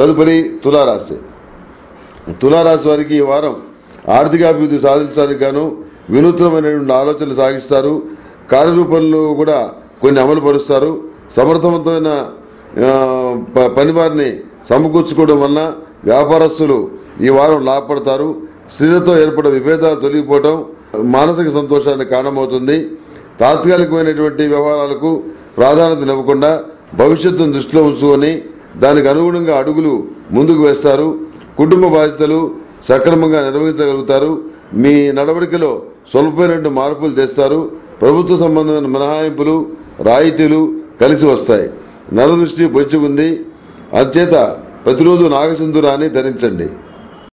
తదుపరి తులారాశి తులారాశి వారికి ఈ వారం ఆర్థికాభివృద్ధి సాధించడానికి గాను వినూత్నమైనటువంటి ఆలోచనలు సాగిస్తారు కార్యరూపంలో కూడా కొన్ని అమలు పరుస్తారు సమర్థవంతమైన ఆ, ప- పని వారిని సమకూర్చుకోవడం వలన వ్యాపారస్తులు ఈ వారం లాభపడతారు స్త్రీలతో ఏర్పడే విభేదాలు తొలగిపోవడం మానసిక సంతోషానికి కారణమవుతుంది తాత్కాలికమైనటువంటి వ్యవహారాలకు ప్రాధాన్యత ఇవ్వకుండా భవిష్యత్తును దృష్టిలో ఉంచుకొని దానికి అనుగుణంగా అడుగులు ముందుకు వేస్తారు కుటుంబ బాధ్యతలు సక్రమంగా నిర్వహించగలుగుతారు మీ నడవడికలో స్వల్పమైనటువంటి మార్పులు తెస్తారు ప్రభుత్వ సంబంధమైన మినహాయింపులు రాయితీలు కలిసి వస్తాయి నరదృష్టి పొంచి ఉంది అందుచేత ప్రతిరోజు నాగసింధురాన్ని ధరించండి